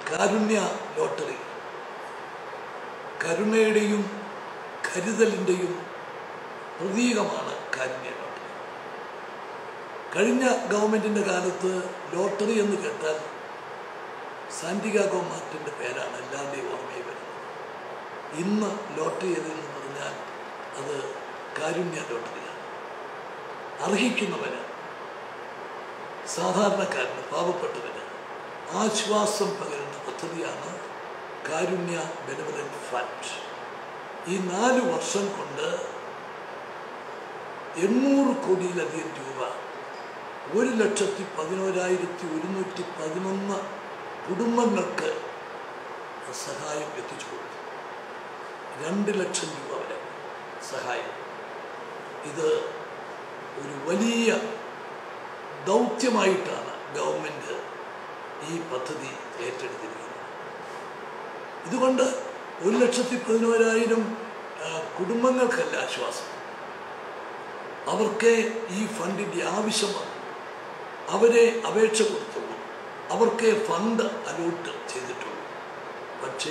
കാരുണ്യ lottery കരുണയുടെയും കരുതലിൻ്റെയും പ്രതീകമാണ് കാരുണ്യ lottery കഴിഞ്ഞ ഗവൺമെൻറ്റിൻ്റെ കാലത്ത് ലോട്ടറി എന്ന് കേട്ടാൽ സാന്റിഗാഗോ മാർട്ടിൻ്റെ പേരാണ് എല്ലാവരുടെയും ഓർമ്മയിൽ വരുന്നത് ഇന്ന് ലോട്ടറി ഏതെന്ന് പറഞ്ഞാൽ അത് കാരുണ്യ ലോട്ടറിയാണ് അർഹിക്കുന്നവന് സാധാരണക്കാരന് പാവപ്പെട്ടവന് ആശ്വാസം പകരുന്ന പദ്ധതിയാണ് കാരുണ്യ ബെനവലൻറ്റ് ഫണ്ട് ഈ നാല് വർഷം കൊണ്ട് എണ്ണൂറ് കോടിയിലധികം രൂപ ഒരു ലക്ഷത്തി പതിനോരായിരത്തി ഒരുന്നൂറ്റി പതിനൊന്ന് കുടുംബങ്ങൾക്ക് സഹായം എത്തിച്ചു കൊടുത്തു രണ്ട് ലക്ഷം രൂപ വരെ സഹായം ഇത് ഒരു വലിയ ദൗത്യമായിട്ടാണ് ഗവൺമെൻറ് ഈ പദ്ധതി ഏറ്റെടുത്തിരിക്കുന്നത് ഇതുകൊണ്ട് ഒരു ലക്ഷത്തി പതിനോരായിരം ആ, കുടുംബങ്ങൾക്കല്ല ആശ്വാസം അവർക്ക് ഈ ഫണ്ടിൻ്റെ ആവശ്യം വന്നു അവരെ അപേക്ഷ കൊടുത്തുള്ളൂ അവർക്ക് ഫണ്ട് അലോട്ട് ചെയ്തിട്ടുള്ളൂ പക്ഷേ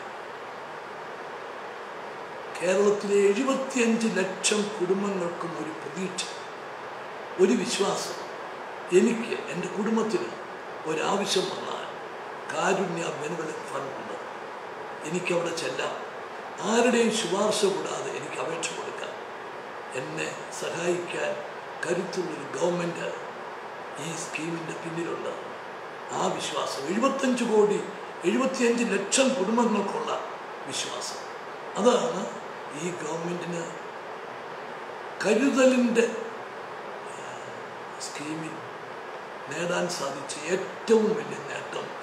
കേരളത്തിലെ എഴുപത്തിയഞ്ച് ലക്ഷം കുടുംബങ്ങൾക്കും ഒരു പ്രതീക്ഷ ഒരു വിശ്വാസം എനിക്ക് എൻ്റെ കുടുംബത്തിന് ഒരാവശ്യം വന്നാൽ കാരുണ്യ ബെനവലറ്റ് ഫണ്ടുണ്ട് എനിക്കവിടെ ചെല്ലാം ആരുടെയും ശുപാർശ കൂടാതെ എനിക്ക് അപേക്ഷ കൊടുക്കാം എന്നെ സഹായിക്കാൻ കരുത്തുള്ളൊരു ഗവൺമെൻറ് ഈ സ്കീമിൻ്റെ പിന്നിലുണ്ട് ആ വിശ്വാസം എഴുപത്തഞ്ച് കോടി എഴുപത്തിയഞ്ച് ലക്ഷം കുടുംബങ്ങൾക്കുള്ള വിശ്വാസം അതാണ് ഈ ഗവൺമെൻറ്റിന് കരുതലിൻ്റെ സ്കീമിൽ നേടാൻ സാധിച്ച ഏറ്റവും വലിയ നേട്ടം